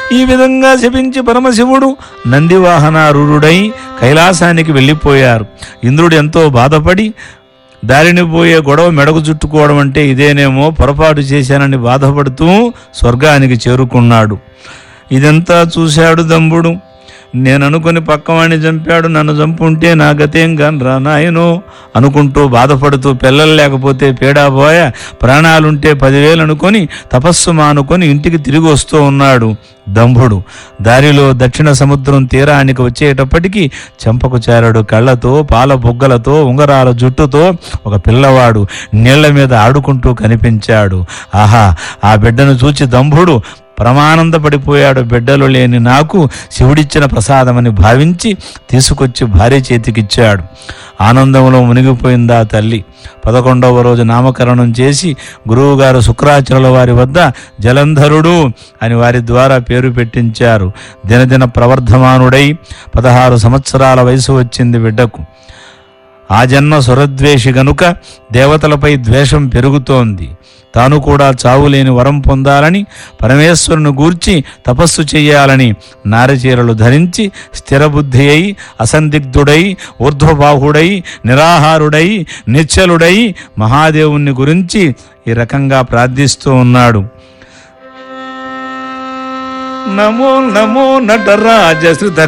ఈ విధంగా శపించి పరమశివుడు నందివాహనారూఢుడై కైలాసానికి వెళ్ళిపోయారు ఇంద్రుడు ఎంతో బాధపడి దారిని పోయే గొడవ మెడకు చుట్టుకోవడం అంటే ఇదేనేమో పొరపాటు చేశానని బాధపడుతూ స్వర్గానికి చేరుకున్నాడు ఇదంతా చూశాడు దంబుడు నేను అనుకుని పక్కవాణ్ణి చంపాడు నన్ను చంపుంటే నా గతేం రా నాయనో అనుకుంటూ బాధపడుతూ పిల్లలు లేకపోతే పేడాబోయ ప్రాణాలుంటే పదివేలు అనుకొని తపస్సు మానుకొని ఇంటికి తిరిగి వస్తూ ఉన్నాడు దంభుడు దారిలో దక్షిణ సముద్రం తీరానికి వచ్చేటప్పటికి చెంపకు చేరడు కళ్ళతో పాల బొగ్గలతో ఉంగరాల జుట్టుతో ఒక పిల్లవాడు నీళ్ల మీద ఆడుకుంటూ కనిపించాడు ఆహా ఆ బిడ్డను చూచి దంభుడు పరమానందపడిపోయాడు బిడ్డలు లేని నాకు శివుడిచ్చిన ప్రసాదమని భావించి తీసుకొచ్చి భార్య చేతికిచ్చాడు ఆనందంలో మునిగిపోయిందా తల్లి పదకొండవ రోజు నామకరణం చేసి గురువుగారు శుక్రాచార్యుల వారి వద్ద జలంధరుడు అని వారి ద్వారా పేరు పెట్టించారు దినదిన ప్రవర్ధమానుడై పదహారు సంవత్సరాల వయసు వచ్చింది బిడ్డకు ఆ జన్మ సురద్వేషి గనుక దేవతలపై ద్వేషం పెరుగుతోంది తాను కూడా చావులేని వరం పొందాలని పరమేశ్వరుని గూర్చి తపస్సు చెయ్యాలని నారచీరలు ధరించి స్థిరబుద్ధి అయి అసందిగ్ధుడై ఊర్ధ్వబాహుడై నిరాహారుడై నిశ్చలుడై మహాదేవుణ్ణి గురించి ఈ రకంగా ప్రార్థిస్తూ ఉన్నాడు నమో నమో నటరాజ శ్రుత